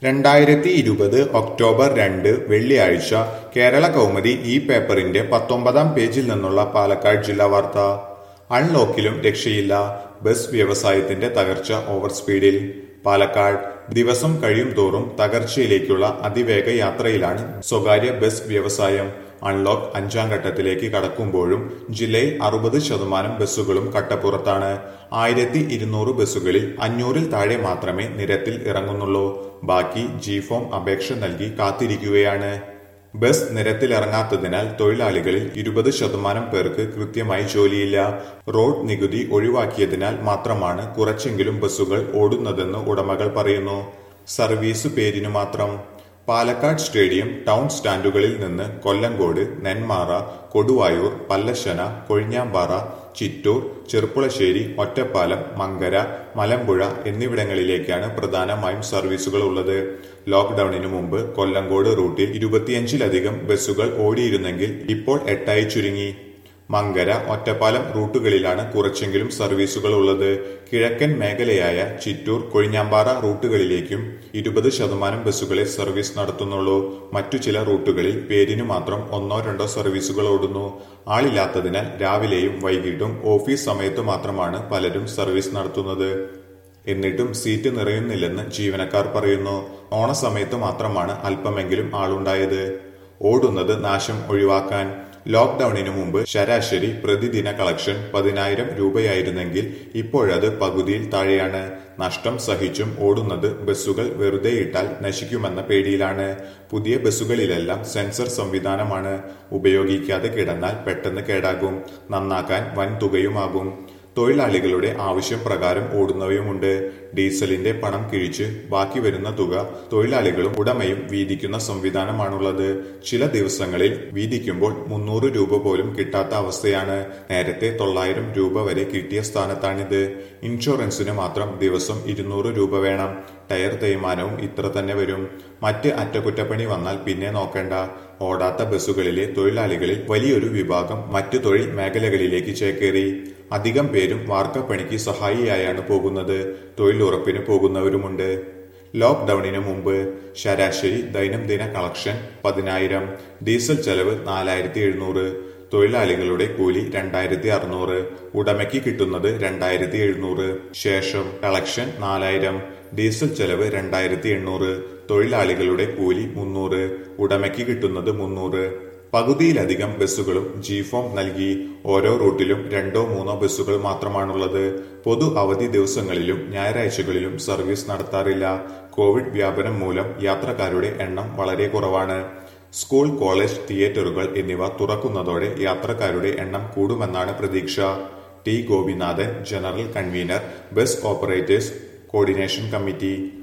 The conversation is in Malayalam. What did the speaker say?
രണ്ടായിരത്തി ഇരുപത് ഒക്ടോബർ രണ്ട് വെള്ളിയാഴ്ച കേരള കൗമുദി ഈ പേപ്പറിന്റെ പത്തൊമ്പതാം പേജിൽ നിന്നുള്ള പാലക്കാട് ജില്ലാ വാർത്ത അൺലോക്കിലും രക്ഷയില്ല ബസ് വ്യവസായത്തിന്റെ തകർച്ച ഓവർ സ്പീഡിൽ പാലക്കാട് ദിവസം കഴിയും തോറും തകർച്ചയിലേക്കുള്ള അതിവേഗ യാത്രയിലാണ് സ്വകാര്യ ബസ് വ്യവസായം അൺലോക്ക് അഞ്ചാം ഘട്ടത്തിലേക്ക് കടക്കുമ്പോഴും ജില്ലയിൽ അറുപത് ശതമാനം ബസ്സുകളും കട്ടപ്പുറത്താണ് ആയിരത്തി ഇരുന്നൂറ് ബസ്സുകളിൽ അഞ്ഞൂറിൽ താഴെ മാത്രമേ നിരത്തിൽ ഇറങ്ങുന്നുള്ളൂ ബാക്കി ജിഫോം അപേക്ഷ നൽകി കാത്തിരിക്കുകയാണ് ബസ് നിരത്തിലിറങ്ങാത്തതിനാൽ തൊഴിലാളികളിൽ ഇരുപത് ശതമാനം പേർക്ക് കൃത്യമായി ജോലിയില്ല റോഡ് നികുതി ഒഴിവാക്കിയതിനാൽ മാത്രമാണ് കുറച്ചെങ്കിലും ബസ്സുകൾ ഓടുന്നതെന്ന് ഉടമകൾ പറയുന്നു സർവീസ് പേരിനു മാത്രം പാലക്കാട് സ്റ്റേഡിയം ടൗൺ സ്റ്റാൻഡുകളിൽ നിന്ന് കൊല്ലങ്കോട് നെന്മാറ കൊടുവായൂർ പല്ലശന കൊഴിഞ്ഞാമ്പാറ ചിറ്റൂർ ചെറുപ്പുളശ്ശേരി ഒറ്റപ്പാലം മങ്കര മലമ്പുഴ എന്നിവിടങ്ങളിലേക്കാണ് പ്രധാനമായും സർവീസുകൾ ഉള്ളത് ലോക്ക്ഡൌണിനു മുമ്പ് കൊല്ലങ്കോട് റൂട്ടിൽ ഇരുപത്തിയഞ്ചിലധികം ബസ്സുകൾ ഓടിയിരുന്നെങ്കിൽ ഇപ്പോൾ എട്ടായി ചുരുങ്ങി മങ്കര ഒറ്റപ്പാലം റൂട്ടുകളിലാണ് കുറച്ചെങ്കിലും സർവീസുകൾ ഉള്ളത് കിഴക്കൻ മേഖലയായ ചിറ്റൂർ കൊഴിഞ്ഞാമ്പാറ റൂട്ടുകളിലേക്കും ഇരുപത് ശതമാനം ബസ്സുകളെ സർവീസ് നടത്തുന്നുള്ളൂ മറ്റു ചില റൂട്ടുകളിൽ പേരിനു മാത്രം ഒന്നോ രണ്ടോ സർവീസുകൾ ഓടുന്നു ആളില്ലാത്തതിനാൽ രാവിലെയും വൈകിട്ടും ഓഫീസ് സമയത്ത് മാത്രമാണ് പലരും സർവീസ് നടത്തുന്നത് എന്നിട്ടും സീറ്റ് നിറയുന്നില്ലെന്ന് ജീവനക്കാർ പറയുന്നു ഓണസമയത്ത് മാത്രമാണ് അല്പമെങ്കിലും ആളുണ്ടായത് ഓടുന്നത് നാശം ഒഴിവാക്കാൻ ലോക്ക്ഡൌണിനു മുമ്പ് ശരാശരി പ്രതിദിന കളക്ഷൻ പതിനായിരം രൂപയായിരുന്നെങ്കിൽ ഇപ്പോഴത് പകുതിയിൽ താഴെയാണ് നഷ്ടം സഹിച്ചും ഓടുന്നത് ബസ്സുകൾ വെറുതെ ഇട്ടാൽ നശിക്കുമെന്ന പേടിയിലാണ് പുതിയ ബസ്സുകളിലെല്ലാം സെൻസർ സംവിധാനമാണ് ഉപയോഗിക്കാതെ കിടന്നാൽ പെട്ടെന്ന് കേടാകും നന്നാക്കാൻ വൻ തുകയുമാകും തൊഴിലാളികളുടെ ആവശ്യം പ്രകാരം ഓടുന്നവയുമുണ്ട് ഡീസലിന്റെ പണം കിഴിച്ച് ബാക്കി വരുന്ന തുക തൊഴിലാളികളും ഉടമയും വീതിക്കുന്ന സംവിധാനമാണുള്ളത് ചില ദിവസങ്ങളിൽ വീതിക്കുമ്പോൾ മുന്നൂറ് രൂപ പോലും കിട്ടാത്ത അവസ്ഥയാണ് നേരത്തെ തൊള്ളായിരം രൂപ വരെ കിട്ടിയ സ്ഥാനത്താണിത് ഇൻഷുറൻസിന് മാത്രം ദിവസം ഇരുന്നൂറ് രൂപ വേണം ടയർ തേയ്മാനവും ഇത്ര തന്നെ വരും മറ്റ് അറ്റകുറ്റപ്പണി വന്നാൽ പിന്നെ നോക്കേണ്ട ഓടാത്ത ബസ്സുകളിലെ തൊഴിലാളികളിൽ വലിയൊരു വിഭാഗം മറ്റു തൊഴിൽ മേഖലകളിലേക്ക് ചേക്കേറി അധികം പേരും വാർക്കപ്പണിക്ക് സഹായിയായാണ് പോകുന്നത് തൊഴിലുറപ്പിന് പോകുന്നവരുമുണ്ട് ലോക്ക്ഡൌണിന് മുമ്പ് ശരാശരി ദൈനംദിന കളക്ഷൻ പതിനായിരം ഡീസൽ ചെലവ് നാലായിരത്തി എഴുന്നൂറ് തൊഴിലാളികളുടെ കൂലി രണ്ടായിരത്തി അറുന്നൂറ് ഉടമയ്ക്ക് കിട്ടുന്നത് രണ്ടായിരത്തി എഴുന്നൂറ് ശേഷം കളക്ഷൻ നാലായിരം ഡീസൽ ചെലവ് രണ്ടായിരത്തി എണ്ണൂറ് തൊഴിലാളികളുടെ കൂലി മുന്നൂറ് ഉടമയ്ക്ക് കിട്ടുന്നത് മുന്നൂറ് പകുതിയിലധികം ബസ്സുകളും ജിഫോം നൽകി ഓരോ റൂട്ടിലും രണ്ടോ മൂന്നോ ബസ്സുകൾ മാത്രമാണുള്ളത് പൊതു അവധി ദിവസങ്ങളിലും ഞായറാഴ്ചകളിലും സർവീസ് നടത്താറില്ല കോവിഡ് വ്യാപനം മൂലം യാത്രക്കാരുടെ എണ്ണം വളരെ കുറവാണ് സ്കൂൾ കോളേജ് തിയേറ്ററുകൾ എന്നിവ തുറക്കുന്നതോടെ യാത്രക്കാരുടെ എണ്ണം കൂടുമെന്നാണ് പ്രതീക്ഷ T Gopinathan general convener bus operators coordination committee